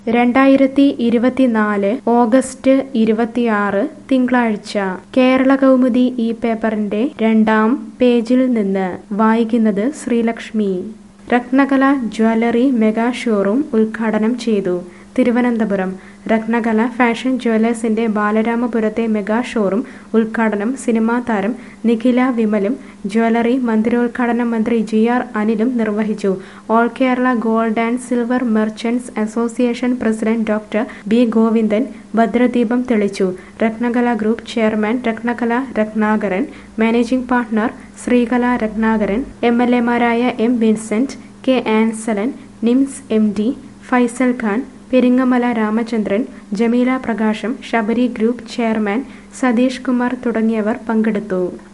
രണ്ടായിരത്തി ഇരുപത്തിനാല് ഓഗസ്റ്റ് ഇരുപത്തിയാറ് തിങ്കളാഴ്ച കേരള കൗമുദി ഈ പേപ്പറിന്റെ രണ്ടാം പേജിൽ നിന്ന് വായിക്കുന്നത് Sreelakshmi Ratnakala jewellery mega showroom ഉദ്ഘാടനം ചെയ്തു തിരുവനന്തപുരം രത്നകല ഫാഷൻ ജ്വല്ലേഴ്സിന്റെ ബാലരാമപുരത്തെ മെഗാ ഷോറൂം ഉദ്ഘാടനം സിനിമാ താരം നിഖില വിമലും ജ്വല്ലറി മന്ദിരോദ്ഘാടനം മന്ത്രി ജി ആർ അനിലും നിർവഹിച്ചു all Kerala gold and silver merchants association president doctor B Govindan ഭദ്രദീപം തെളിച്ചു Ratnakala group chairman Ratnakala Ratnakaran managing partner Sreekala Ratnakaran M L എമാരായ M Vincent K Ansalan NIMS M D Faisal Khan Peringamala Ramachandran Jameela Prakasam Sabari group chairman Satheesh Kumar തുടങ്ങിയവർ പങ്കെടുത്തു